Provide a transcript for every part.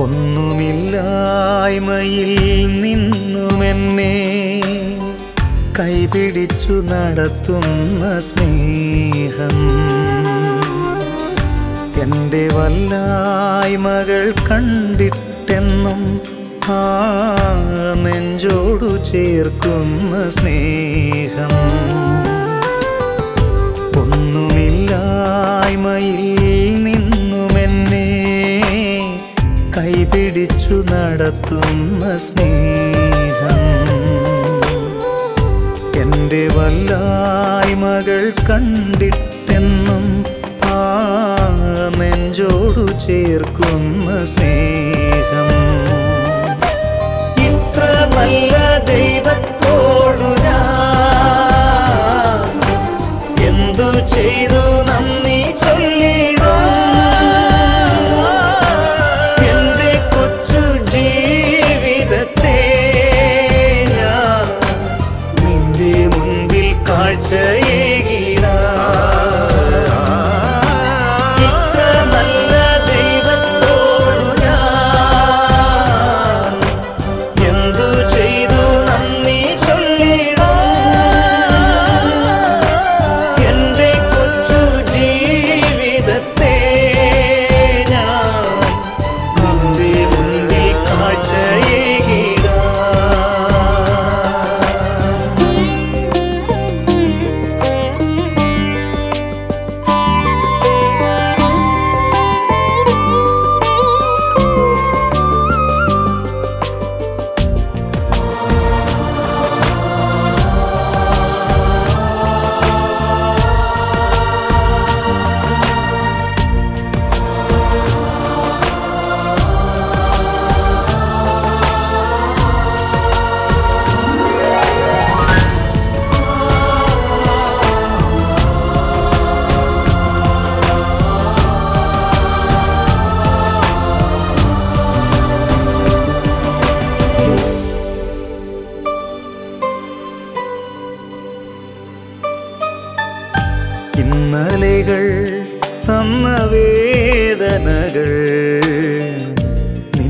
ഒന്നുമില്ലായ്മയിൽ നിന്നുമെന്നെ കൈപിടിച്ചു നടത്തുന്ന സ്നേഹം എൻ്റെ വല്ലായ്മകൾ കണ്ടിട്ടെന്നും ആ നെഞ്ചോടു ചേർക്കുന്ന സ്നേഹം ഒന്നുമില്ലായ്മയിൽ നിന്നുമെന്നെ കൈപിടിച്ചു നടത്തുന്ന സ്നേഹം എൻ്റെ വല്ലായ്മകൾ കണ്ടിട്ടെന്നും ആ നെഞ്ചോടു ചേർക്കുന്ന സ്നേഹം ഇത്ര നല്ല ദൈവത്തോടു ഞാൻ എന്തു ചെയ്തു നന്ദി ചൊല്ലിടും എന്റെ കൊച്ചു ജീവിതത്തെ ഞാൻ നിന്റെ മുൻപിൽ കാഴ്ചയേകിടാം ഇത്ര നല്ല ദൈവത്തോടു ഞാൻ എന്തു ചെയ്തു നന്ദി ചൊല്ലിടും എന്റെ കൊച്ചു ജീവിതത്തെ ഞാൻ നിന്റെ മുൻപിൽ കാഴ്ചയേകിടാം ഇന്നലെകൾ തന്ന വേദനകൾ നിൻ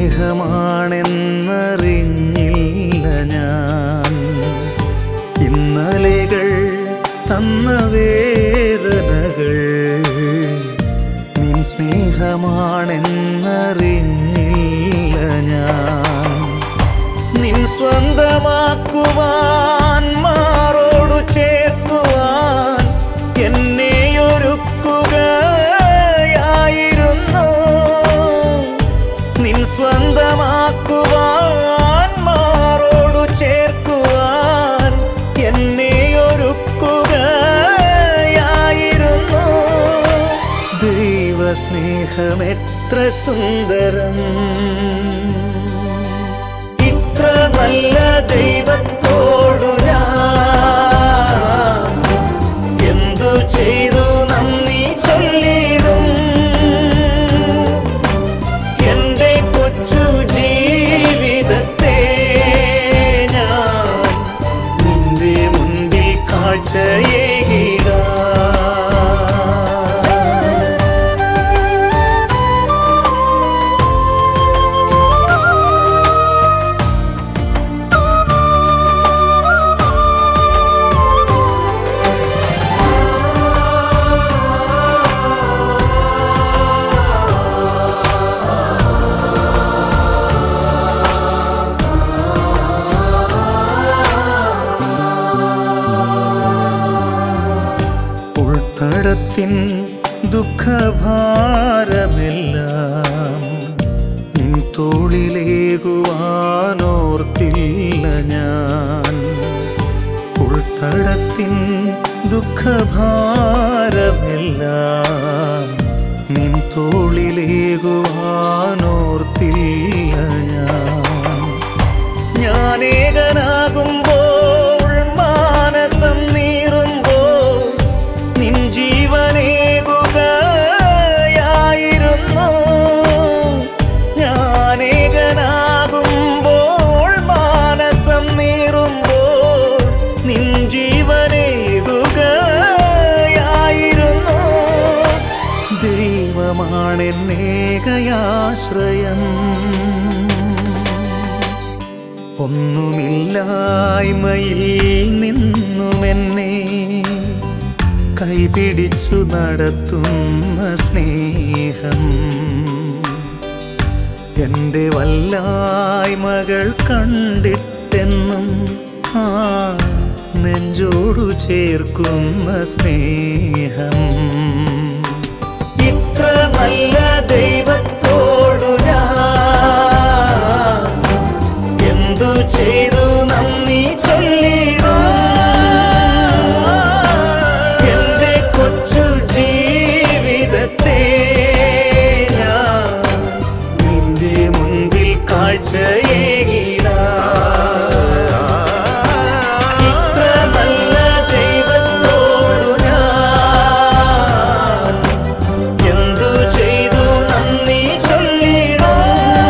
സ്നേഹമാണെന്നറിഞ്ഞില്ല ഞാൻ ഇന്നലെകൾ തന്ന വേദനകൾ നിൻ സ്നേഹമാണെന്നറിഞ്ഞില്ല ഞാൻ നിൻ സ്വന്തമാക്കുവാൻ മാറോടു ചേർക്കുവാൻ എന്നെ ഒരുക്കുകയായിരുന്നു നിൻ സ്വന്തമാക്കുവാൻ മാറോടു ചേർക്കുവാൻ എന്നെ ഒരുക്കുകയായിരുന്നു ദൈവസ്നേഹമെത്ര സുന്ദരം ഇത്ര നല്ല ദൈവത്തോടു ഞാൻ എന്തു ചെയ്തു നന്ദി ചൊല്ലിടും എന്റെ കൊച്ചു ജീവിതത്തെ ഞാൻ നിന്റെ മുൻപിൽ കാഴ്ചയേകിടാം ഉൾത്തടത്തിൻ ദുഃഖഭാരമെല്ലാം നിൻ തോളിലേകുവാനോർത്തില്ല ഞാൻ ഉൾത്തടത്തിൻ ദുഃഖഭാരമെല്ലാം നിൻ തോളിലേകുവാനോർത്തില്ല ഞാൻ ഞാനേകനാകുമ്പോൾ മാനസം നീറുമ്പോൾ നിൻ ജീവനേകുകയായിരുന്നു ഞാനേകനാകുമ്പോൾ മാനസം നീറുമ്പോൾ നിൻ ജീവനേകുകയായിരുന്നു ദൈവമാണെന്നെ ഏകയാശ്രയം ഒന്നുമില്ലായ്മയിൽ നിന്നുമെന്നെ കൈപിടിച്ചു നടത്തുന്ന സ്നേഹം എൻ്റെ വല്ലായ്മകൾ കണ്ടിട്ടെന്നും ആ നെഞ്ചോടു ചേർക്കുന്ന സ്നേഹം ഇത്ര നല്ല ദൈവത്തോടു ഞാൻ എന്തു ചെയ്തു നന്ദി ചൊല്ലിടും എന്റെ കൊച്ചു ജീവിതത്തെ ഞാൻ നിന്റെ മുൻപിൽ കാഴ്ചയേകിടാം ഇത്ര നല്ല ദൈവത്തോടു ഞാൻ എന്തു ചെയ്തു നന്ദി ചൊല്ലിടും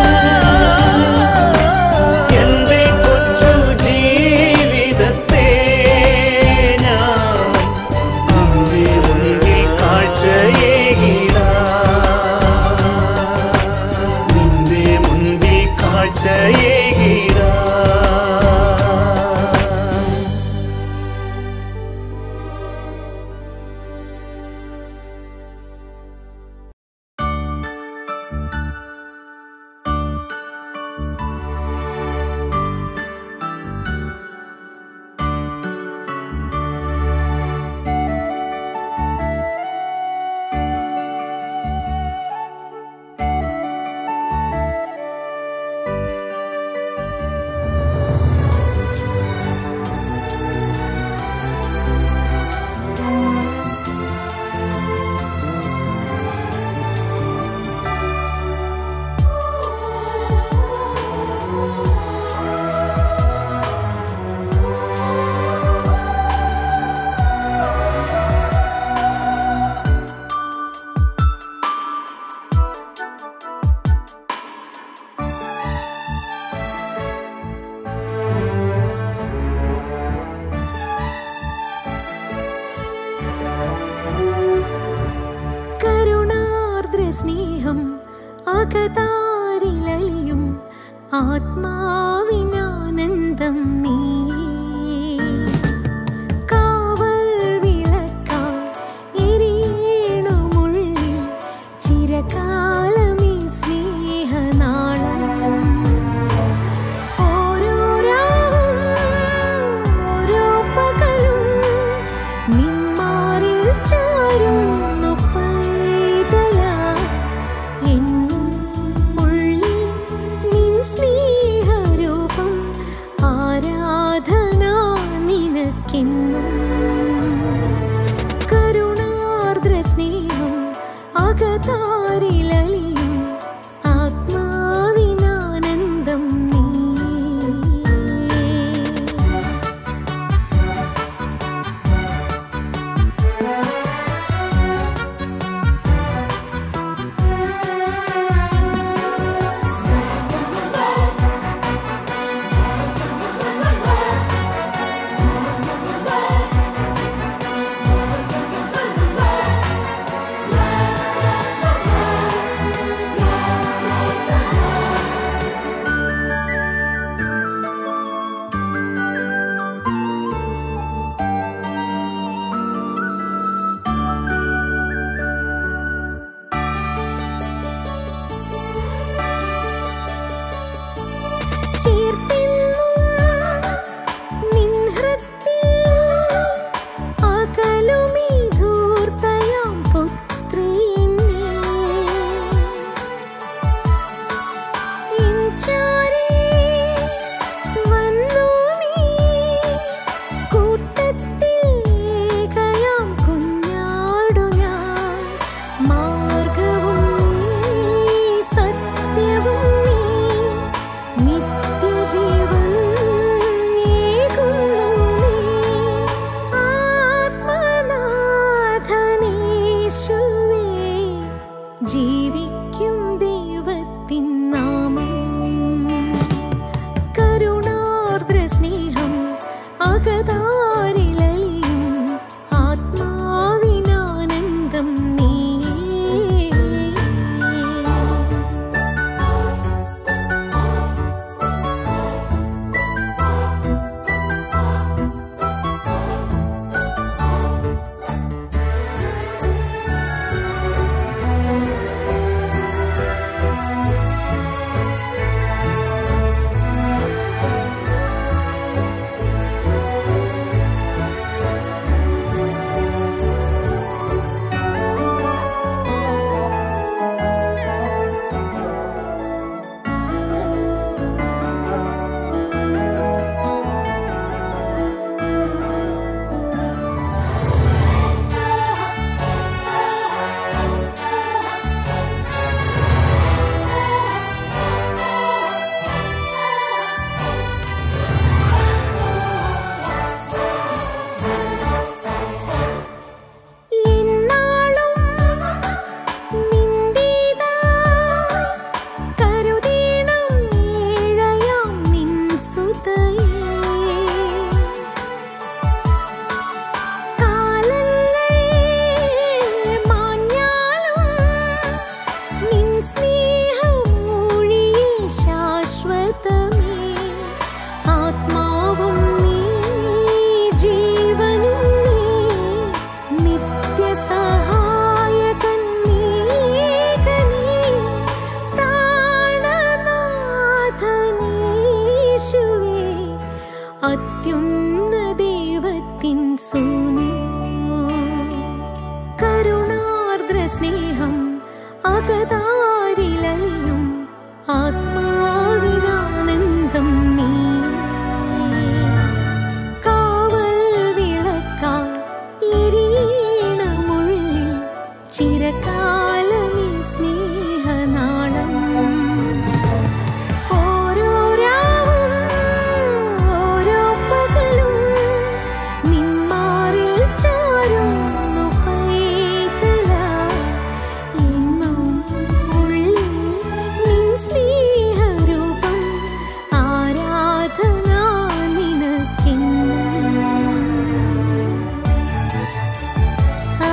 എന്റെ കൊച്ചു ജീവിതത്തെ ഞാൻ നിന്റെ മുൻപിൽ കാഴ്ചയേകിടാം നിന്റെ മുൻപിൽ കാഴ്ചയേകിടാം കരുണാർദ്ര സ്നേഹം അകതാരിലലിയും ആത്മാവിനാനന്ദം നീ കാവൽ വിളക്കായി എരിയണമുള്ളിൽ ചിരകാലമീ സ്നേഹനാളം ഓരോ രാവും ഓരോ പകലും നിന്മാറിൽ ചാരുന്നു പൈതലായി എന്നും ഉള്ളിൽ നിൻ സ്നേഹരൂപം ആരാധന നിനക്കെന്നും കരുണാർദ്ര സ്നേഹം അകതാരിലലിയും ആത്മാവിനാനന്ദം നീ ലാ സ്നേഹം അകതാരിലലിയും ആത്മാവിനാനന്ദം നീ കാവൽ വിളക്കാൽ എരിയണമുള്ളിൽ ചിരകാലമീ സ്നേഹനാളം ഓരോ രാവും ഓരോ പകലും നിന്മാറിൽ ചോരുന്നു പൈതലായി എന്നും ഉള്ളിൽ നിൻ സ്നേഹരൂപം ആരാധന നിനക്കെന്നും ആ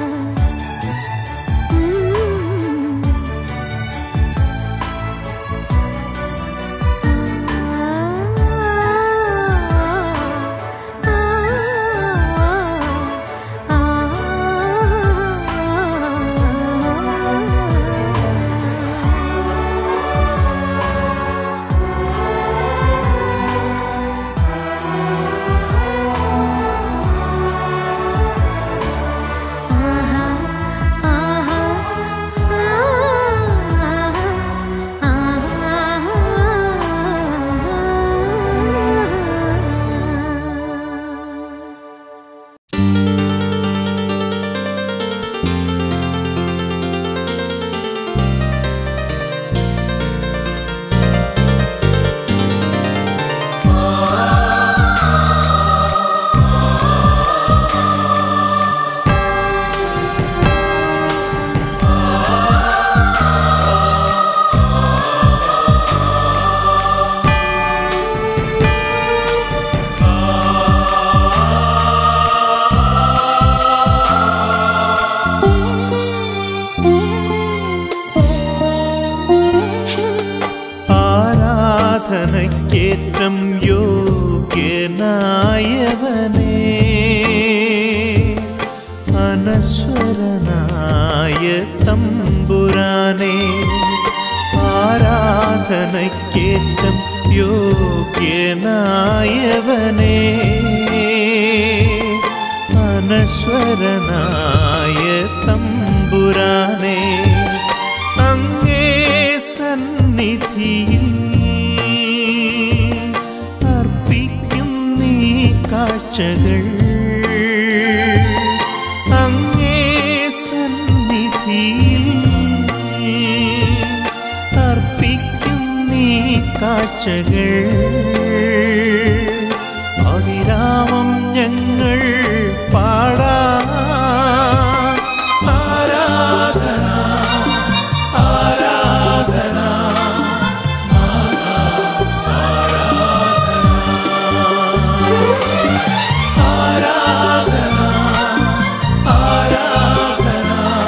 ഉം ആരാധനയ്ക്കേറ്റം യോഗ്യനായവനേ അനശ്വരനായ തമ്പുരാനെ ആരാധനയ്ക്കേറ്റം യോഗ്യനായവനേ അനശ്വരനായ തമ്പുരാനെ അങ്ങേ സന്നിധിയിൽ അർപ്പിക്കും നീ കാഴ്ചകൾ അങ്ങേ സന്നിധിയിൽ അർപ്പിക്കും നീ കാഴ്ചകൾ അവിരാമം ഞങ്ങൾ പാടാ ആരാധന ആരാധന ആരാധന ആരാധന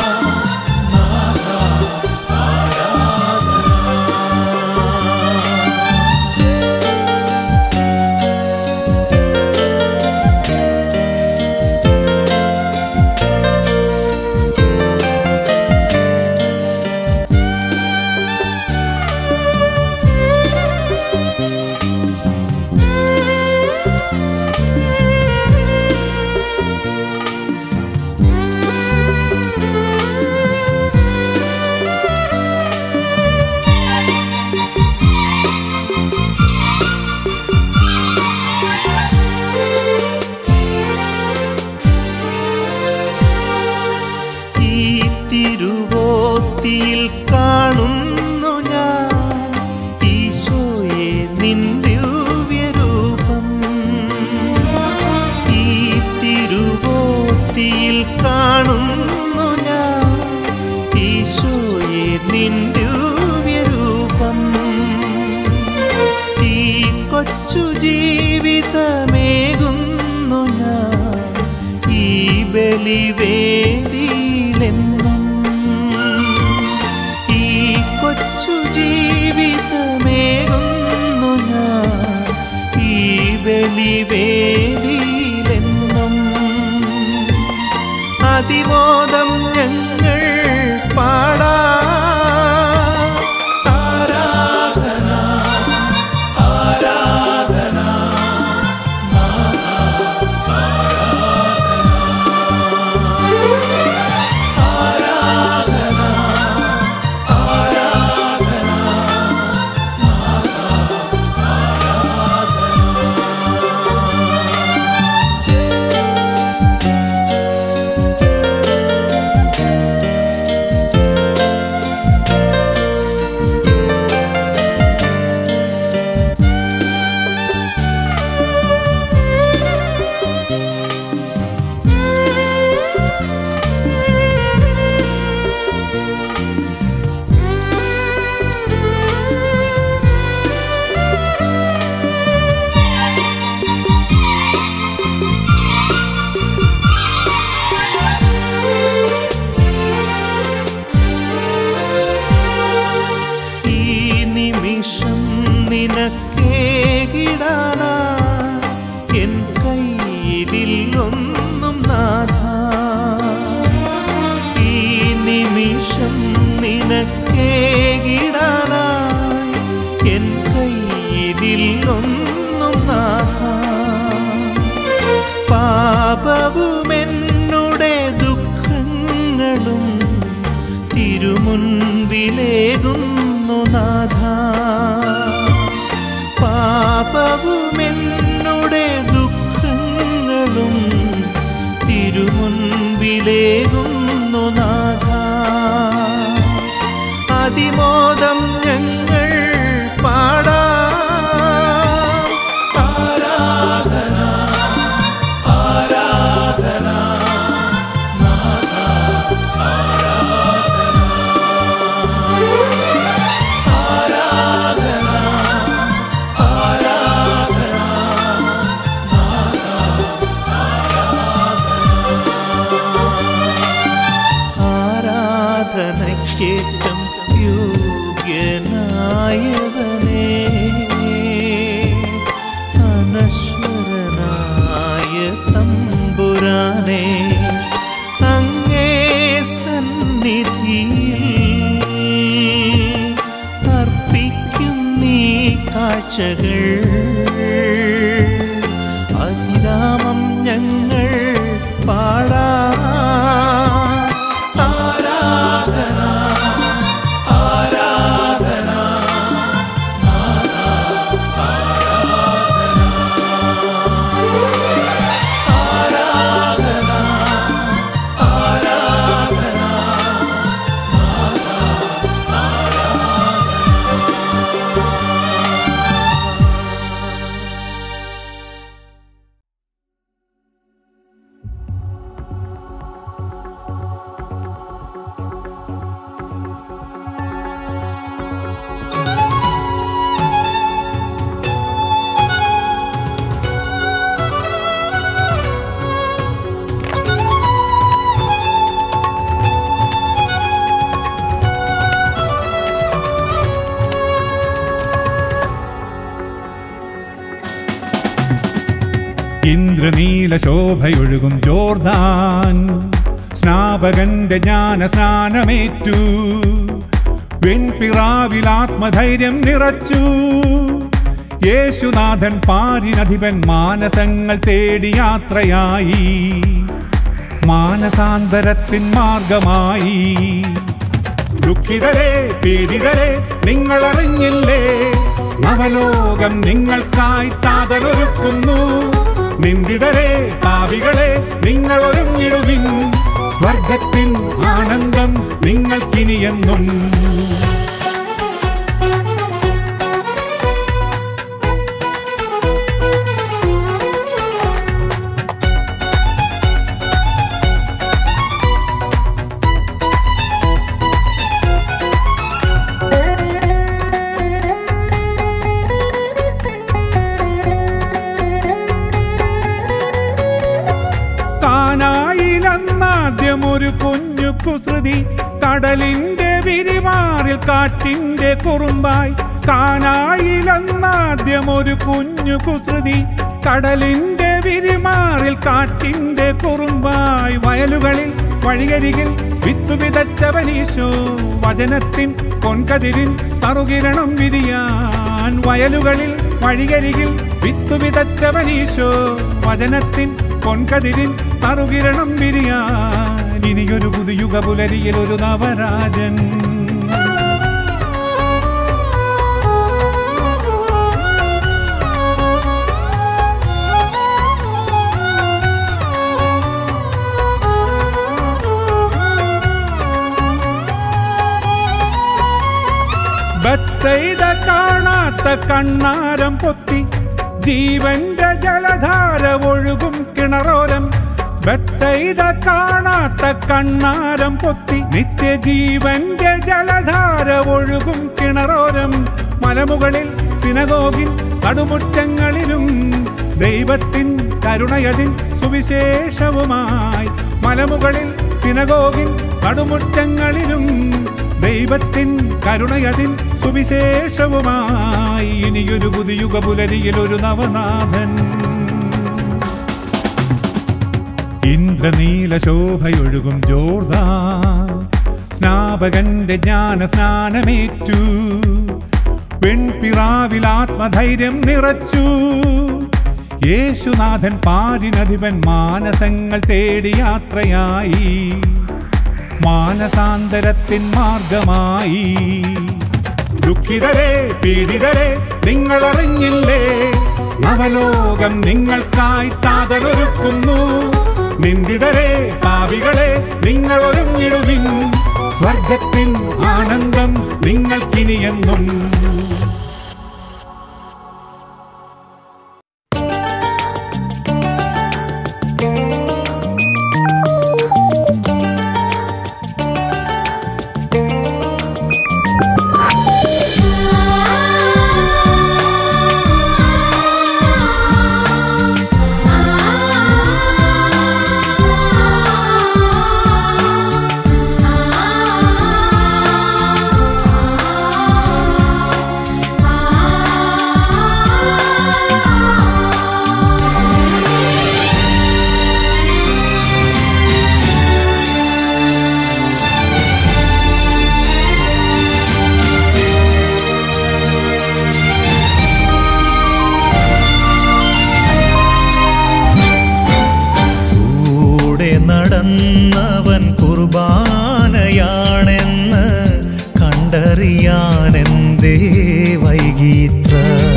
ഈ തിരുവോസ്തിയിൽ കാണുന്നു ഞാൻ ഈശോയെ നിൻ ദിവ്യരൂപം ഈ തിരുവോസ്തിയിൽ കാണുന്നു ഞാൻ ഈശോയെ നിൻ ദിവ്യരൂപം ഈ കൊച്ചു ജീവിതമേകുന്നു ഞാൻ ഈ ബലിവേദിയിലെന്നും ഈ കൊച്ചു ജീവിതമേകുന്നു ഞാൻ ഈ ബലിവേദിയിലെന്നും അതിമോദം ഞങ്ങൾ പാടാ ആരാധന ആരാധന ആരാധന മുൻപിലേകുന്നു നാഥ പാപവുമെന്നുടെ ദുഃഖങ്ങളും തിരുമുൻപിലേകുന്നു നാഥ അതിമോദം ഞങ്ങൾ പാടാ ആരാധന ആരാധന ആരാധനയ്ക്കേറ്റം യോഗ്യനായവനേ അനശ്വരനായ തമ്പുരാനെ അങ്ങേ സന്നിധിയിൽ അർപ്പിക്കും നീ കാഴ്ചകൾ അഭിരാമം ഞങ്ങൾ പാടാ ആരാധന ആരാധന ഇന്ദ്രനീല ശോഭയൊഴുകും ജോർദാൻ സ്നാപകന്റെ ജ്ഞാന സ്നാനമേറ്റു വെൺപിറാവിൽ ആത്മധൈര്യം നിറച്ചു യേശുനാഥൻ പാരിനധിപൻ മാനസങ്ങൾ തേടി യാത്രയായി മാനസാന്തരത്തിൻ മാർഗമായി ദുഃഖിതരെ പീഡിതരെ നിങ്ങൾ അറിഞ്ഞില്ലേ നവലോകം നിങ്ങൾക്കായി താതലൊരുക്കുന്നു നിന്ദിതരെ പാവികളെ നിങ്ങൾ ഒരുങ്ങിടുവിൻ സ്വർഗത്തിൻ ആനന്ദം നിങ്ങൾക്കിനിയെന്നും കാനായിലെന്നാദ്യം ഒരു കുഞ്ഞു കുസൃതി കടലിന്റെ വിരിമാറിൽ കാറ്റിന്റെ കുറുമ്പായി കാനായിലെന്നാദ്യം ഒരു കുഞ്ഞു കുസൃതി കടലിന്റെ വിരിമാറിൽ കാറ്റിന്റെ കുറുമ്പായി വയലുകളിൽ വഴിയരികിൽ വിത്തു വിതച്ചവനീശോ വചനത്തിൻ പൊൻകതിരിൻ തറുകിരണം വിരിയാൻ വയലുകളിൽ വഴിയരികിൽ വിത്തു വിതച്ചവനീശോ വചനത്തിൻ പൊൻകതിരിൻ തറുകിരണം വിരിയാൻ ഇനിയൊരു പുതുയുഗ പുലരിയിൽ ഒരു നവരാജൻ ബത്സൈത കാണാത്ത കണ്ണാരം പൊത്തി ജീവന്റെ ജലധാര ഒഴുകും കിണറോരം ബത്സൈത കാണാത്ത കണ്ണാരം പൊത്തി നിത്യജീവന്റെ ജലധാര ഒഴുകും കിണറോരം മലമുകളിൽ സിനഗോഗിൽ കടുമുറ്റങ്ങളിലും ദൈവത്തിൻ കരുണയതിൻ സുവിശേഷവുമായി മലമുകളിൽ സിനഗോഗിൽ കടുമുറ്റങ്ങളിലും ദൈവത്തിൻ കരുണയതിൻ സുവിശേഷവുമായി ഇനിയൊരു പുതിയുഗ പുലരിയിൽ ഒരു നവനാഥൻ ഇന്ദ്രനീല ശോഭയൊഴുകും ജോർദാൻ സ്നാപകന്റെ ജ്ഞാന സ്നാനമേറ്റു വെൺപിറാവിൽ ആത്മധൈര്യം നിറച്ചു യേശുനാഥൻ പാരിനധിപൻ മാനസങ്ങൾ തേടി യാത്രയായി മാനസാന്തരത്തിൻ മാർഗമായി ദുഃഖിതരെ പീഡിതരെ നിങ്ങൾ അറിഞ്ഞില്ലേ നവലോകം നിങ്ങൾക്കായി താതനൊരുക്കുന്നു നിന്ദിതരെ പാവികളെ നിങ്ങൾ ഒരുങ്ങിടുവിൻ സ്വർഗത്തിൻ ആനന്ദം നിങ്ങൾക്കിനിയെന്നും കൂടെ നടന്നവൻ കുർബാനയാണെന്ന് കണ്ടറിയാനെന്തേ വൈകിത്ര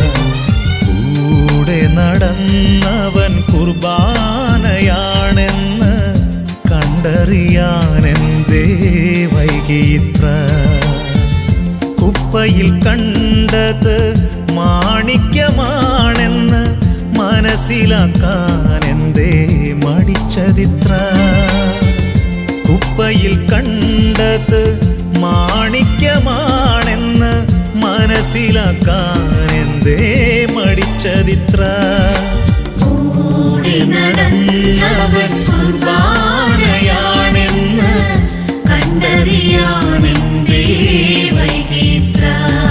കൂടെ നടന്നവൻ കുർബാനയാണെന്ന് കണ്ടറിയാനെന്തേ വൈകിത്ര കുപ്പയിൽ കണ്ടത് മാണിക്യമാണെന്ന് മനസ്സിലാക്കാൻ എന്തേ മടിച്ചതിത്ര കുപ്പയിൽ കണ്ടത് മാണിക്യമാണെന്ന് മനസ്സിലാക്കാൻ എന്തേ മടിച്ചതിത്ര കൂടി നടന്നവൻ കുർബാനയാണെന്ന് കണ്ടറിയാനെന്തേ വൈകിത്ര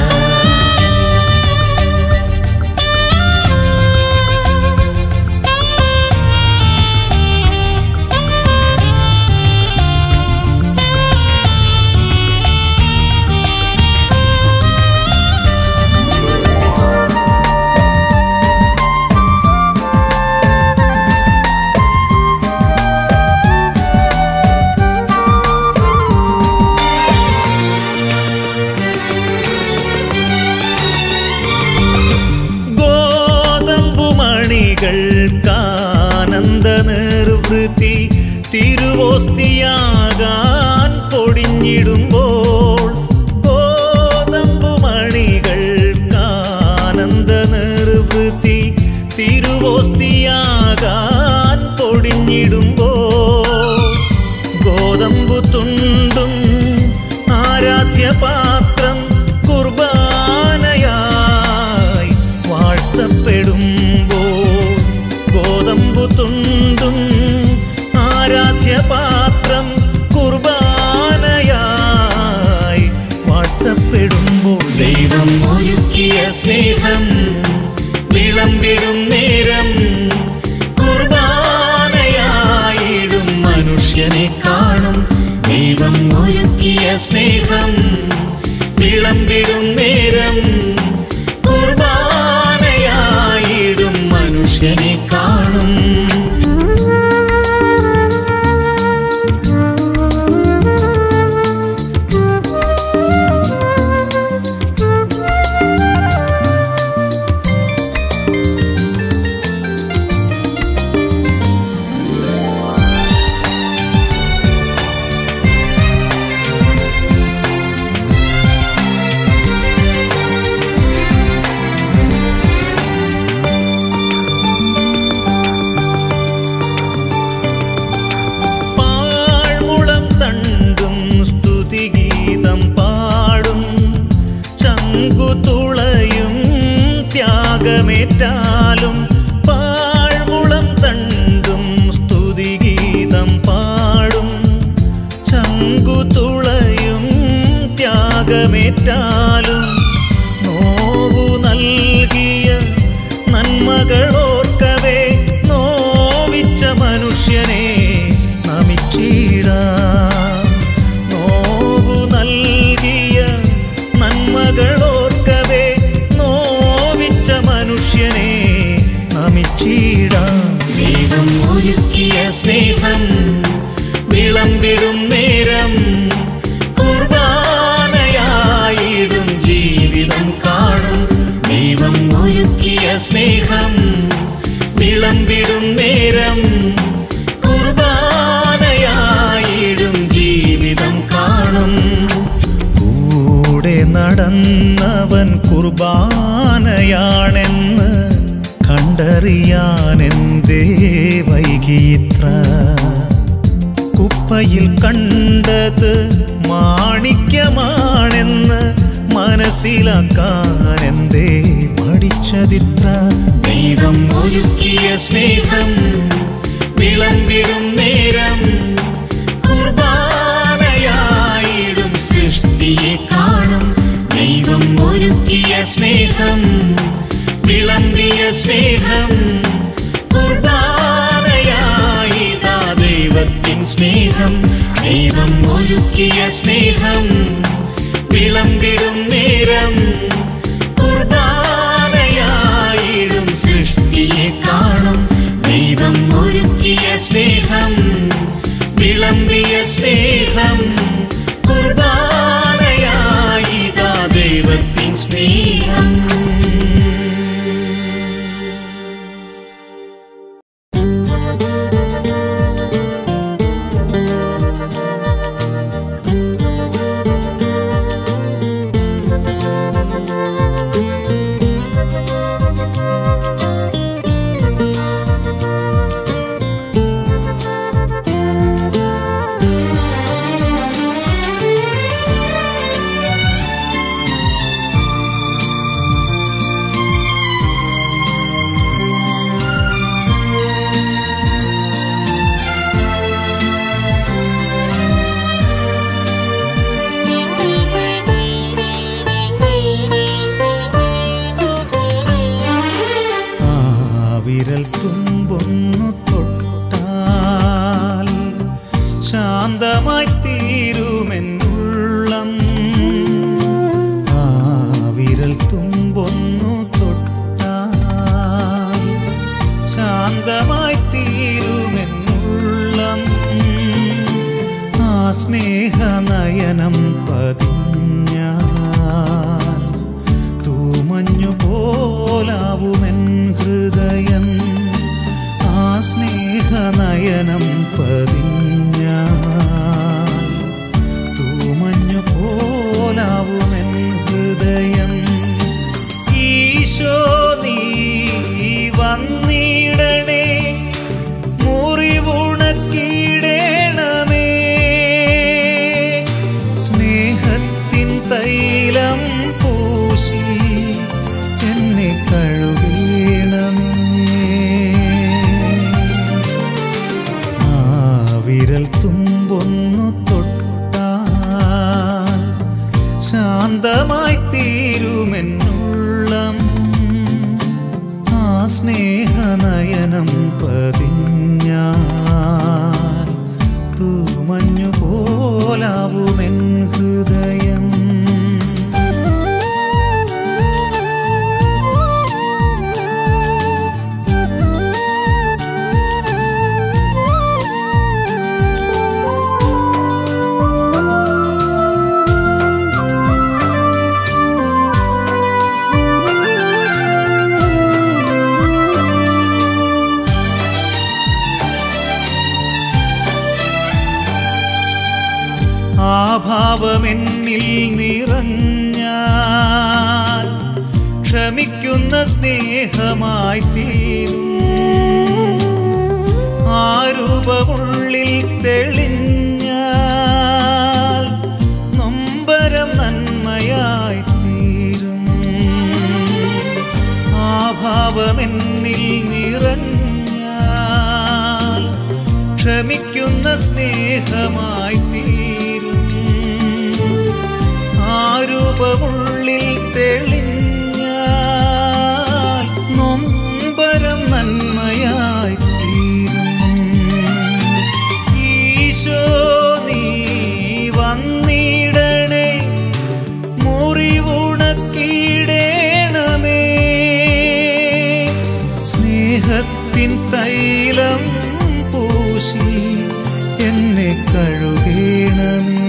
ഗോതമ്പുമണികൾക്കാനന്ദ നിർവൃത്തി തിരുവോസ്തിയാകാൻ പൊടിഞ്ഞിടുമ്പോൾ ഗോതമ്പുമണികൾക്കാനന്ദ നിർവൃത്തി തിരുവോസ്തിയാകാൻ പൊടിഞ്ഞിടുമ്പോൾ ഗോതമ്പു തുണ്ടും ആരാധ്യപാത്രം കുർബാനയായി വാഴ്ത്തപ്പെടുമ്പോൾ ഗോതമ്പു തുണ്ടും ആരാധ്യപാത്രം കുർബാനയായി വാഴ്ത്തപ്പെടുമ്പോൾ ദൈവം ഒരുക്കിയ സ്നേഹം വിളമ്പിടും നേരം കുർബാനയായിടും മനുഷ്യനെ കാണും ദൈവം ഒരുക്കിയ സ്നേഹം വിളമ്പിടും നേരം കുർബാനയായിടും മനുഷ്യനെ കാണും പാഴ്മുളം തണ്ടും സ്തുതിഗീതം പാടും ചങ്കുതുളയും ത്യാഗമേറ്റാലും പാഴ്മുളം തണ്ടും സ്തുതിഗീതം പാടും ചങ്കുതുളയും ത്യാഗമേറ്റാലും നോവു നൽകിയ നന്മകളോർക്കവേ നോവിച്ച മനുഷ്യനെ നമിച്ചിടാം നോവു നൽകിയ നന്മകളോർക്കവേ നോവിച്ച മനുഷ്യനെ നമിച്ചിടാം ദൈവം ഒരുക്കിയ സ്നേഹം വിളം വിളമ്പിടും നേരം കുർബാനയായിടും ജീവിതം കാണും ദൈവം ഒരുക്കിയ സ്നേഹം വിളമ്പിടും നേരം കുർബാനയായിടും ജീവിതം കാണും കൂടെ നടന്നവൻ കുർബാനയാണെന്ന് കണ്ടറിയാനെന്തേ വൈകിയിത്ര കുപ്പയിൽ കണ്ടത് മാണിക്യമാണെന്ന് മനസ്സിലാക്കാൻ എന്തേ പഠിച്ചതിത്ര ദൈവം ഒരുക്കിയ സ്നേഹം വിളമ്പിടും നേരം കുർബാനയായിടും സൃഷ്ടിയെ കാണും ദൈവം ഒരുക്കിയ സ്നേഹം വിളമ്പിയ സ്നേഹം കുർബാനയായിതാ ദൈവത്തിൻ സ്നേഹം ദൈവം ഒരുക്കിയ സ്നേഹം വിളമ്പിടും നേരം കുർബാനയായിടും സൃഷ്ടിയെ കാണും ദൈവം ഒരുക്കിയ സ്നേഹം വിളമ്പിയ സ്നേഹം കുർബാനയായിതാ ദൈവത്തിൻ സ്നേഹം ആ വിരൽ തുമ്പൊന്നു തൊട്ടാൽ ശാന്തമായി തീരുമെന്നുള്ളം ആ വിരൽ തുമ്പൊന്നു തൊട്ടാൽ ശാന്തമായി തീരുമെന്നുള്ളം ആ സ്നേഹനയനം പതിഞ്ഞാൽ തൂമഞ്ഞു പോലാവുമെൻ ഹൃദയം ആ സ്നേഹനയനം പതിഞ്ഞാൽ തൂമഞ്ഞു പോലാവുമെൻ ഹൃദയം ഈശോ നീ വന്നിടണേ മുറിവുണക്കിടേണമേ സ്നേഹത്തിൻ തൈലം പൂശി എന്നെ കഴുകണമേ ആ വിരൽ തുമ്പൊന്നു തൊട്ടാൽ ശാന്തമായി തീരുമെന്നുള്ളം ആ സ്നേഹനയനം പതിഞ്ഞാൽ തൂമഞ്ഞു പോലാവുമെൻ ഹൃദയം ആ ഭാവമെന്നിൽ നിറഞ്ഞാൽ ക്ഷമിക്കുന്ന സ്നേഹമായി തീരും ആ രൂപമുള്ളിൽ തെളിഞ്ഞാൽ നൊമ്പരം നന്മയായി തീരും ആ ഭാവമെന്നിൽ നിറഞ്ഞാൽ ക്ഷമിക്കുന്ന സ്നേഹമായി തീരും ആ രൂപമുള്ളിൽ തെളിഞ്ഞാൽ നൊമ്പരം നന്മയായി തീരും ഈശോ നീ വന്നിടണേ മുറിവുണക്കിടേണമേ സ്നേഹത്തിൻ തൈലം പൂശി എന്നെ കഴുകേണമേ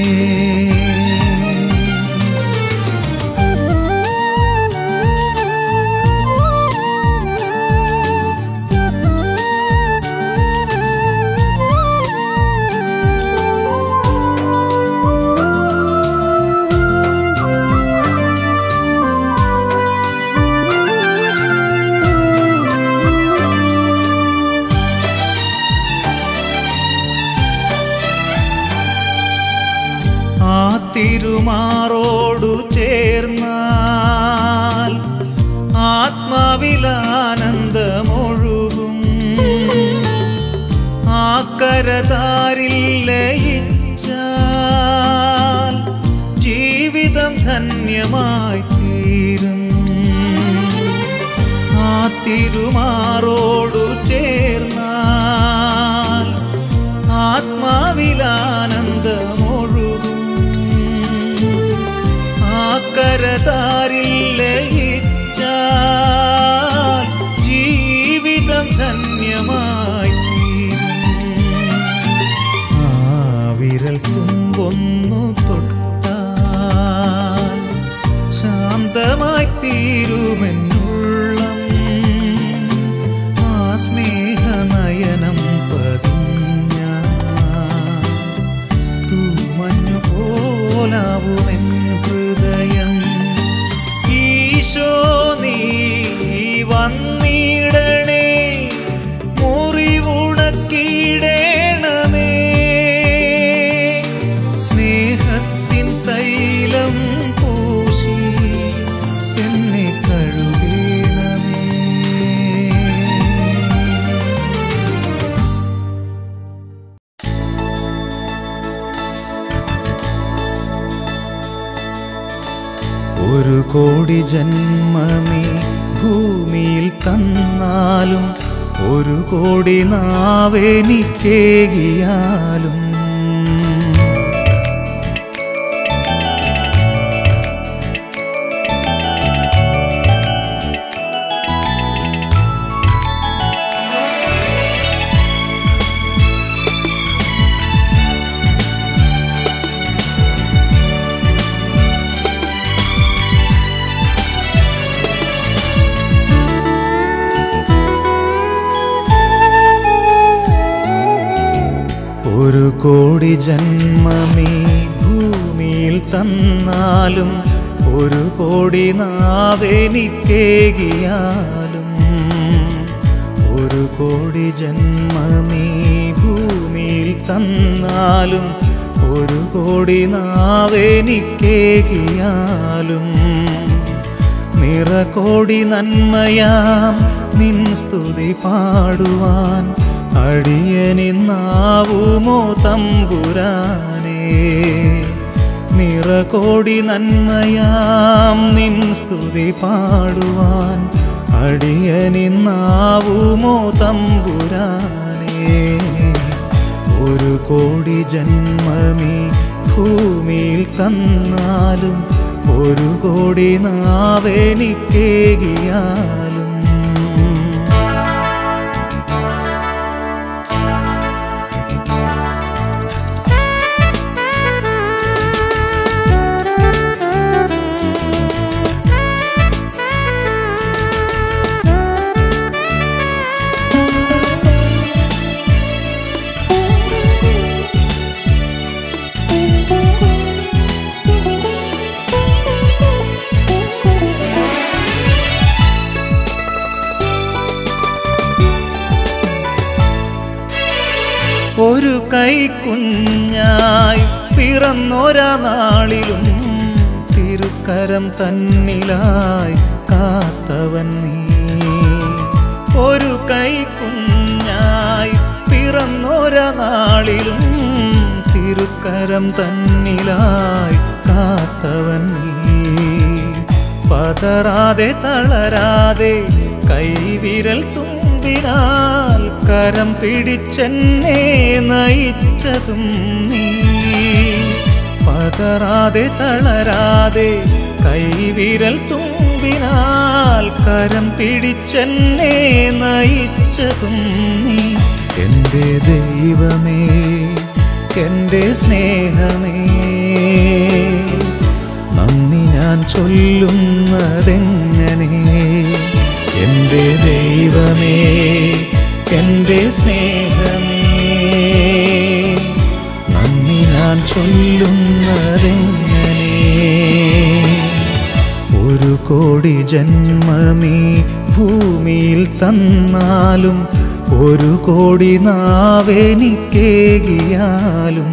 ആ തിരുമാറോടു ചേർന്നാൽ ആത്മാവിലാനന്ദമൊഴുകും ആ കരതാരിൽ ലയിച്ചാൽ ജീവിതം ധന്യമായി തീരും ആ തിരുമാറോടു ചേർന്നാൽ ആത്മാവിലാനന്ദമൊഴുകും ആ കരതാരിൽ ലയിച്ചാൽ ജീവിതം ധന്യമായി തീരും. ആ വിരൽ തുമ്പൊന്നു തൊട്ടാൽ ശാന്തമായി തീരുമെന്നുള്ളം ആ സ്നേഹനയനം പതിഞ്ഞ തൂമഞ്ഞു പോലാവുമെൻ ഹൃദയം ഈശോ നീ വന്നിടണേ മുറിവുണക്കിടേണമേ സ്നേഹത്തിൻ തൈലം പൂശി എന്നെ കഴുകേണമേ ഒരു കോടി ജന്മമേ ഭൂമിയിൽ തന്നാലും ഒരു കോടി നാവെനിക്കേകിയാലും ഒരു കോടി ജന്മമേ ഭൂമിയിൽ തന്നാലും ഒരു കോടി നാവെനിക്കേകിയാലും ഒരു കോടി ജന്മമേ ഭൂമിയിൽ തന്നാലും ഒരു കോടി നാവെനിക്കേകിയാലും നിറകോടി നന്മയാം നിൻ സ്തുതി പാടുവാൻ അടിയനിന്നാവുമോ തമ്പുരാനേ നിറകോടി നന്മയാം നിൻ സ്തുതി പാടുവാൻ അടിയനിന്നാവുമോ തമ്പുരാനേ ഒരു കോടി ജന്മമേ ഭൂമിയിൽ തന്നാലും ഒരു കോടി നാവെനിക്കേകിയാലും ഒരു കൈക്കുഞ്ഞായി പിറന്നൊരാ നാളിലും തിരുക്കരം തന്നിലായി കാത്തവൻ നീ ഒരു കൈക്കുഞ്ഞായി പിറന്നൊരാ നാളിലും തിരുക്കരം തന്നിലായി കാത്തവൻ നീ പതറാതെ തളരാതെ കൈവിരൽ തുമ്പിനാൽ കരം പിടിച്ചെന്നെ നയിച്ചതും നീ പതറാതെ തളരാതെ കൈവിരൽ തുമ്പിനാൽ കരം പിടിച്ചെന്നെ നയിച്ചതും നീ എൻ്റെ ദൈവമേ എൻ്റെ സ്നേഹമേ നന്ദി ഞാൻ ചൊല്ലുന്നതെങ്ങനെ എൻ്റെ ദൈവമേ എൻ്റെ സ്നേഹമേ നന്ദി ഞാൻ ചൊല്ലുന്നതെങ്ങനെ ഒരു കോടി ജന്മമീ ഭൂമിയിൽ തന്നാലും ഒരു കോടി നാവെനിക്കേകിയാലും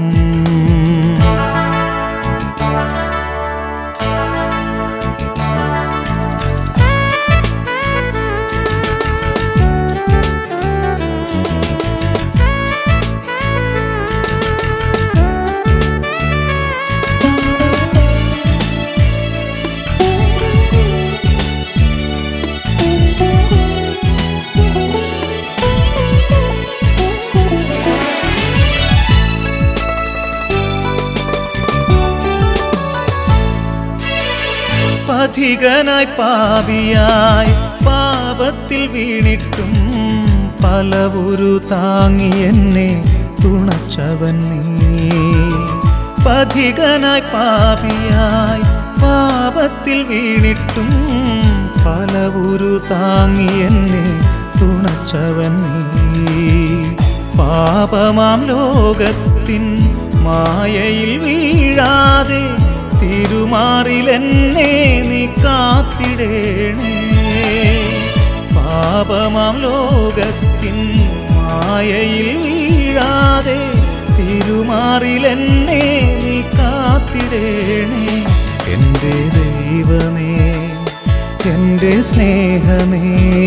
പഥികനായി പാപിയായി പാപത്തിൽ വീണിട്ടും പലവുരു താങ്ങി എന്നെ തുണച്ചവൻ നീ പഥികനായി പാപിയായി പാപത്തിൽ വീണിട്ടും പലവുരു താങ്ങി എന്നെ തുണച്ചവൻ നീ പാപമാം ലോകത്തിൻ മായയിൽ വീഴാതെ തിരുമാറിലെന്നെ നീ കാത്തിടേണേ പാപമാം ലോകത്തിൻ മായയിൽ വീഴാതെ തിരുമാറിലെന്നെ നീ കാത്തിടേണേ എൻ്റെ ദൈവമേ എൻ്റെ സ്നേഹമേ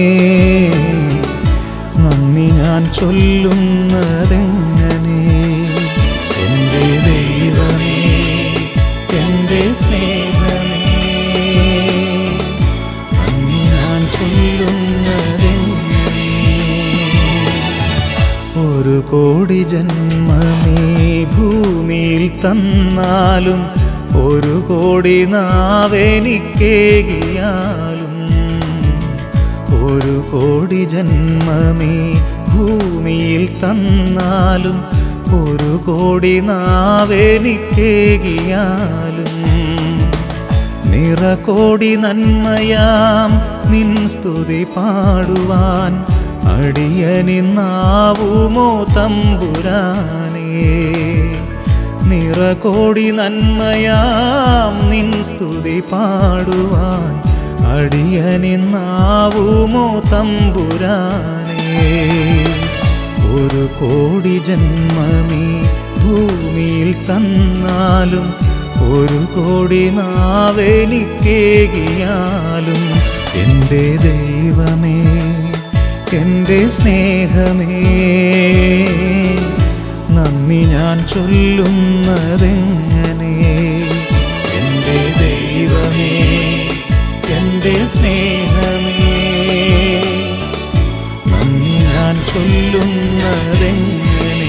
നന്ദി ഞാൻ ചൊല്ലുന്നതെങ്ങനെ എൻ്റെ ദൈവമേ എൻ്റെ സ്നേഹമേ നന്ദി ഞാൻ ചൊല്ലുന്നതെങ്ങനെ ഒരു കോടി ജന്മമേ ഭൂമിയിൽ തന്നാലും ഒരു കോടി നാവെനിക്കേകിയാലും ഒരു കോടി ജന്മമേ ഭൂമിയിൽ തന്നാലും ഒരു കോടി നാവെനിക്കേകിയാലും നിറകോടി നന്മയാം നിൻ സ്തുതി പാടുവാൻ അടിയനിന്നാവുമോ തമ്പുരാനേ നിറകോടി നന്മയാം നിൻ സ്തുതി പാടുവാൻ അടിയനിന്നാവുമോ തമ്പുരാനേ ഒരു കോടി ജന്മമേ ഭൂമിയിൽ തന്നാലും ഒരു കോടി നാവെനിക്കേകിയാലും എൻ്റെ ദൈവമേ എൻ്റെ സ്നേഹമേ നന്ദി ഞാൻ ചൊല്ലുന്നതെങ്ങനെ എൻ്റെ ദൈവമേ എൻ്റെ സ്നേഹമേ നന്ദി ഞാൻ ചൊല്ലുന്നതെങ്ങനെ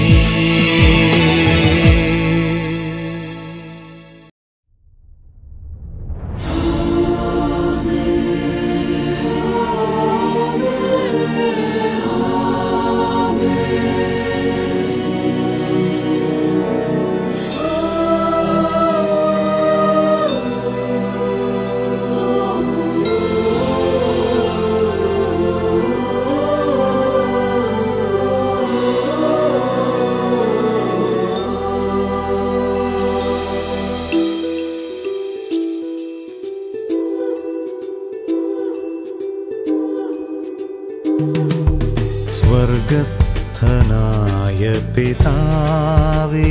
സ്വർഗസ്ഥനായ പിതാവേ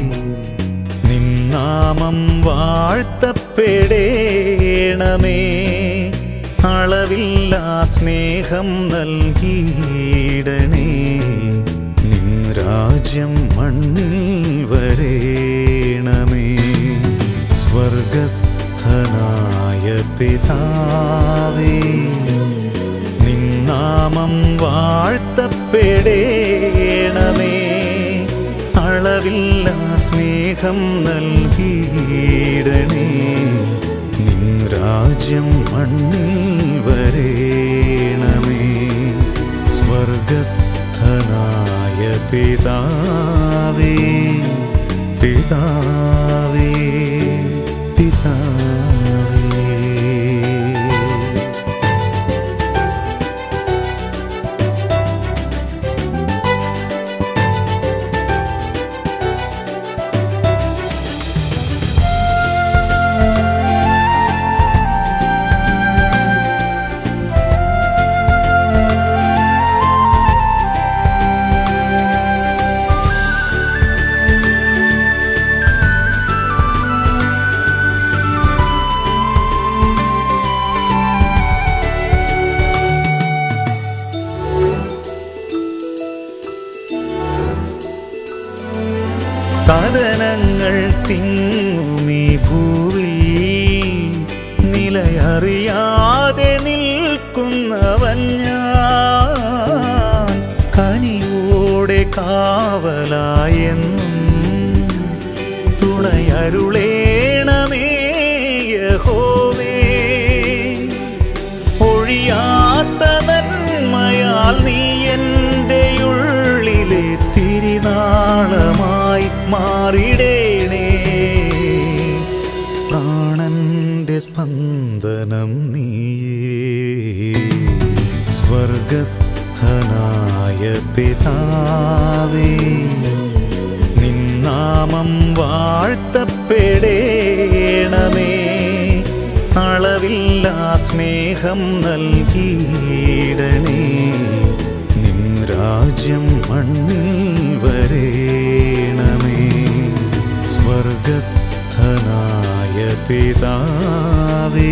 നിന്നാമം വാഴ്ത്തപ്പെടേണമേ അളവില്ലാ സ്നേഹം നൽകിയിടണേ നിൻ രാജ്യം മണ്ണിൽ വരേണമേ സ്വർഗസ്ഥനായ പിതാവേ നിന്നാമം വാഴ്ത്തപ്പെടേണമേ അളവില്ല സ്നേഹം നൽകിയിടണേ നിൻ രാജ്യം മണ്ണിൽ വരേണമേ സ്വർഗസ്ഥനായ പിതാവേ പിതാവേ പിതാവേ കഥനങ്ങൾ തിങ്ങുമീ ഭൂവിൽ നിലയറിയാതെ നിൽക്കുന്നവൻ ഞാൻ കനിയോടെ കാവലായെന്നും തുണയരുളേണമേ യഹോവേ ഒഴിയാത്ത നന്മയാൽ നീ എൻ്റെ ഉള്ളിലെ തിരിനാളമായി മാറിടേണേ പ്രാണന്റെ സ്പന്ദനം നീയേ സ്വർഗസ്ഥനായ പിതാവേ നിന്നാമം വാഴ്ത്തപ്പെടേണമേ അളവില്ലാ സ്നേഹം നൽകിയിടണേ നിൻ രാജ്യം മണ്ണിൽ വരേണമേ സ്വർഗസ്ഥനായ പിതാവേ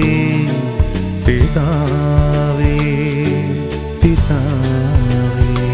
പിതാവേ പിതാവേ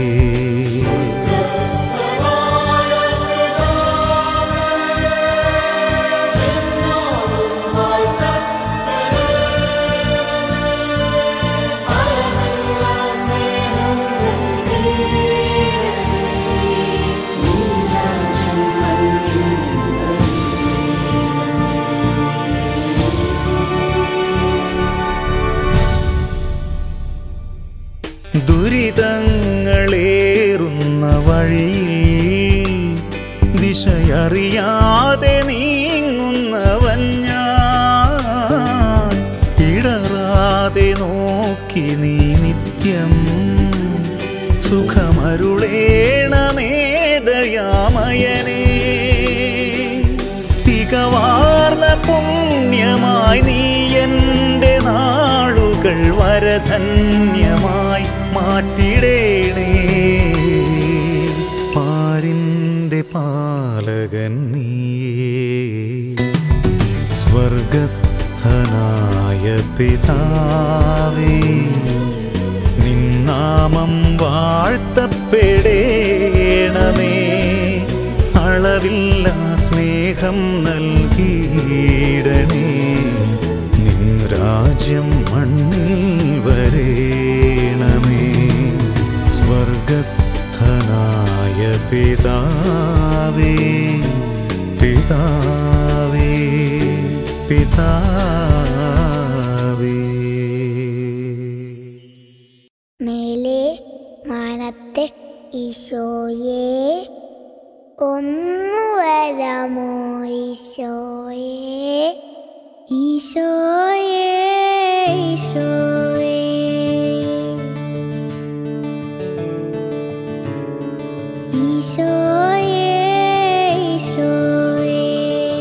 ദുരിതങ്ങളേറുന്ന വഴിയിൽ ദിശയറിയാതെ നീങ്ങുന്നവൻ ഞാൻ ഇടറാതെ നോക്കി നീ നിത്യം സുഖമരുളേണമേ ദയാമയനേ തികവാർന്ന പുണ്യമായി നീ എൻ്റെ നാളുകൾ വരധന്യമായി മാറ്റിടേണേ പാരിൻ്റെ പാലകൻ നീയേ സ്വർഗസ്ഥനായ പിതാവേ നിന്നാമം വാഴ്ത്തപ്പെടേണമേ അളവില്ല സ്നേഹം നൽകിയിടണേ നിൻ രാജ്യം മണ്ണിൽ വരേണമേ സ്വർഗസ്ഥനായ പിതാവേ പിതാവേ പിതാവേ മേലെ മാനത്തെ ഈശോയെ ഒന്നു വരാമോ ഈശോയെ ഈശോയെ ഈശോയെ ഈശോയെ ഈശോയെ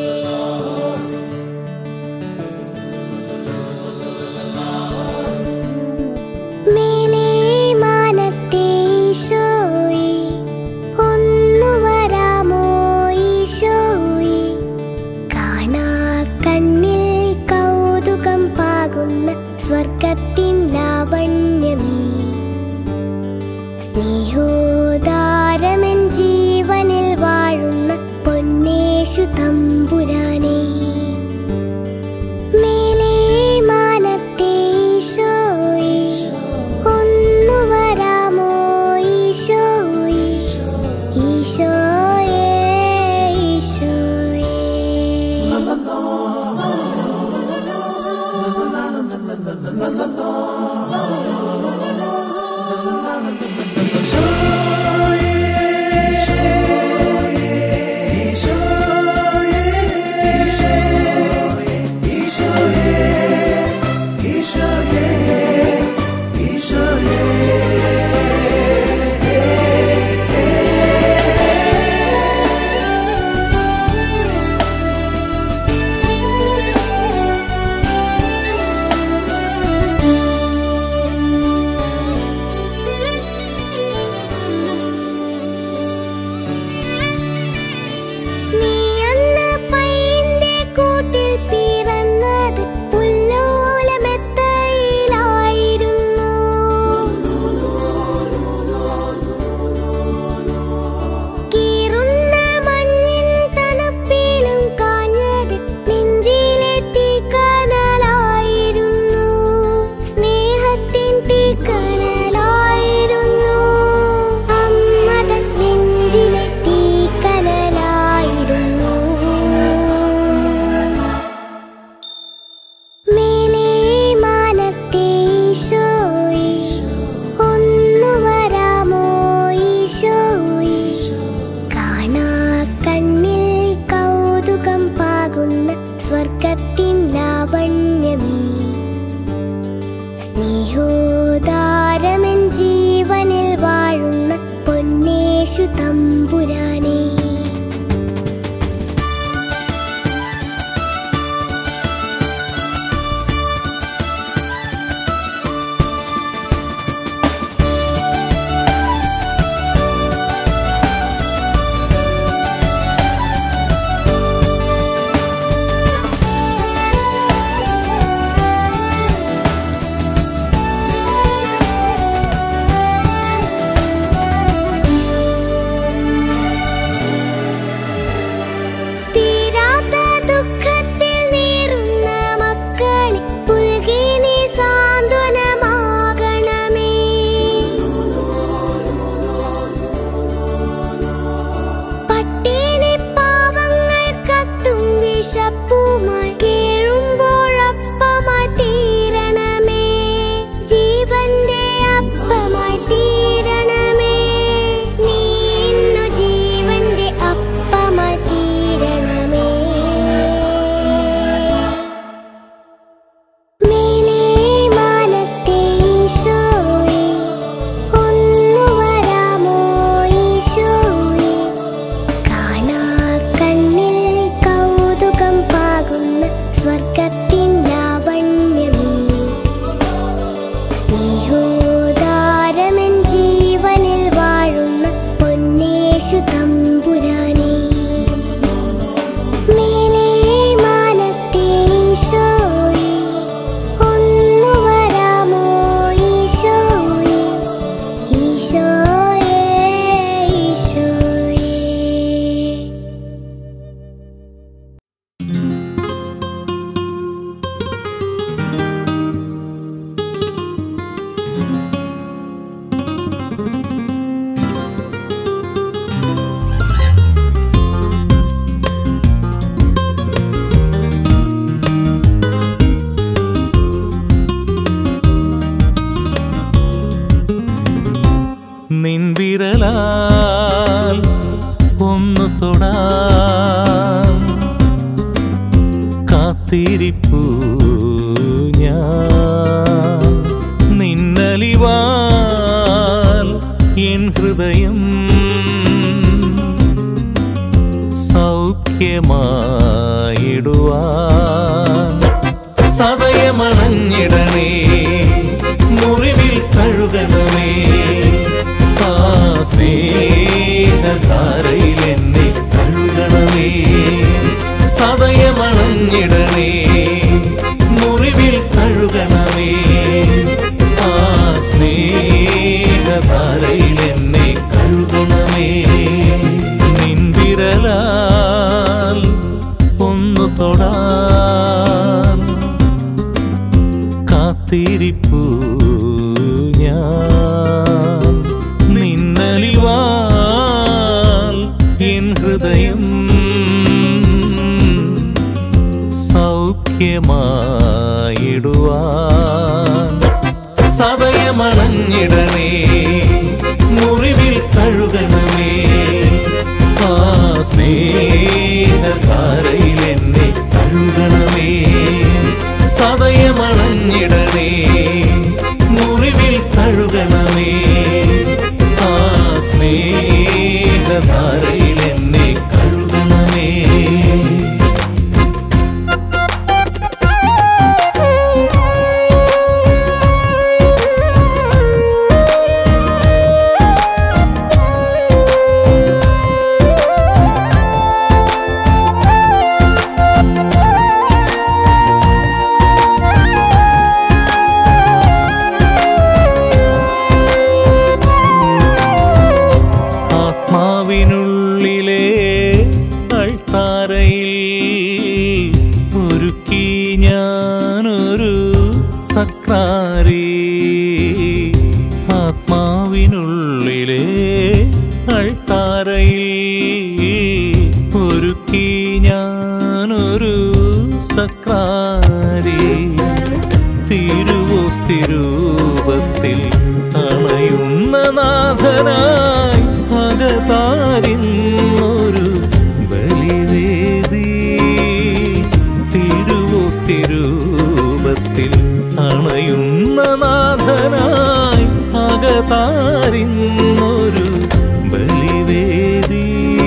മേലെ മാനത്തെ ഈശോയെ ഒന്നു വരാമോ ഈശോയെ കാണാ കണ്ണിൽ കൗതുകം പാകുന്ന സ്വർഗത്തിൻ ലാവണ്യമേ സ്നേഹോദാരമൻ ജീവനിൽ വാഴുന്ന പൊന്നേശു തമ്പുരാനേ മേലെ മാനത്തെ ഈശോയെ ഒന്നു വരാമോ ഈശോയെ ഈശോയെ ഈശോയെ ഈശോയെ വിശപ്പുമായി കീഴുമ്പോഴപ്പമായി തീരണമേ ജീവന്റെ അപ്പമായി തീരണമേ നീ ഇന്നു ജീവന്റെ അപ്പമായി തീരണമേ മേലേ മാനത്തെ ഈശോയേ ഒന്നു വരാമോ ഈശോയേ കാണാ കണ്ണിൽ കൗതുകം പാകുന്ന സ്വർഗത്തിൻ ലാവണ്യമേ സ്നേഹോദാരമൻ ജീവനിൽ വാഴുന്ന പൊന്നേശു തമ്പുരാനേ മേലേ മാനത്തെ ഈശോയേ ഒന്നു വരാമോ ഈശോയേ ഈശോയേ ഈശോയേ നിൻവിരലാൽ ഒന്നു തൊടാൻ കാത്തിരിപ്പു ഞാൻ നിന്നലിവാൽ എൻ ഹൃദയം സൗഖ്യമായിടുവാൻ സദയമണഞ്ഞിടണേ മുറിവിൽ കഴുകണമേ ആ സ്നേഹധാരയിൽ എന്നെ കഴുകണമേ സദയമണഞ്ഞിടണേ മുറിവിൽ കഴുകണമേ ആ സ്നേഹധാരയിൽ എന്നെ കഴുകണമേ നിൻവിരലാൽ ഒന്നു തൊടാൻ കാത്തിരിപ്പു ഞാൻ നിന്നലിവാൽ എൻ ഹൃദയം സൗഖ്യമായിടുവാൻ സദയമണഞ്ഞിടണേ മുറിവിൽ കഴുകണമേ ആ സ്നേഹധാരയിൽ എന്നെ കഴുകണമേ സദയമണഞ്ഞിടണേ മുറിവിൽ കഴുകണമേ ആ സ്നേഹധാരയിൽ എന്നെ കഴുകണമേ ആത്മാവിനുള്ളിലെ അൾത്താരയിൽ ഒരുക്കി ഞാനൊരു സക്രാരി ആത്മാവിനുള്ളിലെ അൾത്താരയിൽ ഒരുക്കി ഞാനൊരു സക്രാരി തിരുവോസ്തിരൂപത്തിൽ അണയുന്ന നാഥനായി അകതാരിന്നൊരു ബലിവേദി തിരുവോസ്തിരൂപത്തിൽ അണയുന്ന നാഥനായി അകതാരിന്നൊരു ബലിവേദി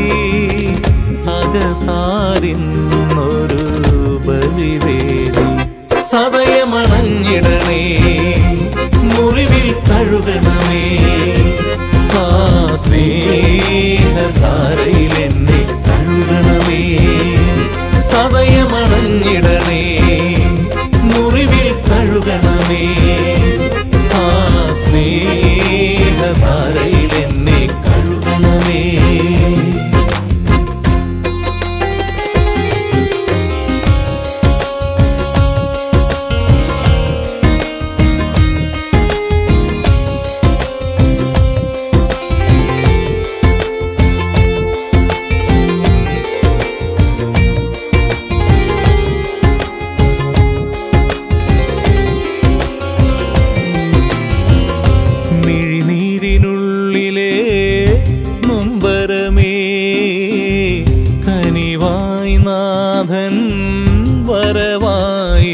അകതാരിന്നൊരു ബലിവേദി സദയമണഞ്ഞിടണേ മുറിവിൽ കഴുകണമേ ആ സ്നേഹധാരയിൽ എന്നെ കഴുകണമേ സദയമണഞ്ഞിടണേ മുറിവിൽ കഴുകണമേ ആ സ്നേഹധാരയിൽ എന്നെ കഴുകണമേ നാഥൻ വരവായേ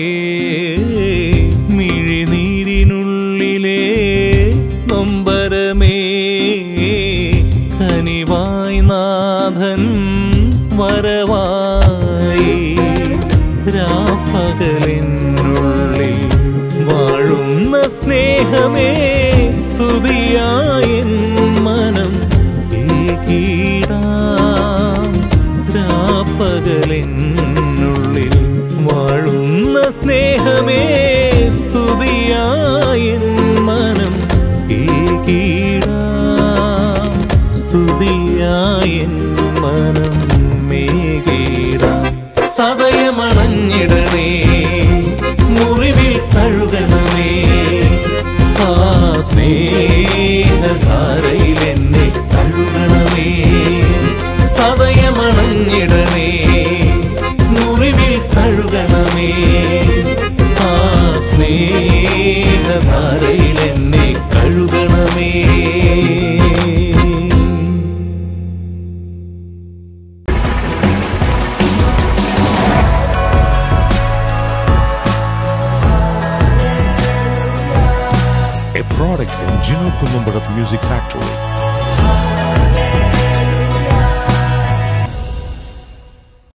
മിഴിനീരിനുള്ളിലെ നൊമ്പരമേ കനിവായി നാഥൻ വരവായി രാപ്പകലിനുള്ളിൽ വാഴുന്ന സ്നേഹമേ സ്തുതിയായൻ മനം ഏകീടാം രാപ്പകലിനുള്ളിൽ വാഴുന്ന സ്നേഹമേ സ്തുതിയായൻ മനം ഏകീടാം സ്തുതിയായൻ മനം മേകീടാം സദയമണഞ്ഞിടണേ മുറിവിൽ തഴുകണമേ ആ സ്നേഹധാരയിൽ എന്നെ തഴുകണമേ സദയമണഞ്ഞിടണേ മുറിവിൽ തഴുകണമേ ആ സ്നേഹധാരയിൽ എന്നെ കഴുകണമേ a product from Gino Columbarat Music Factory.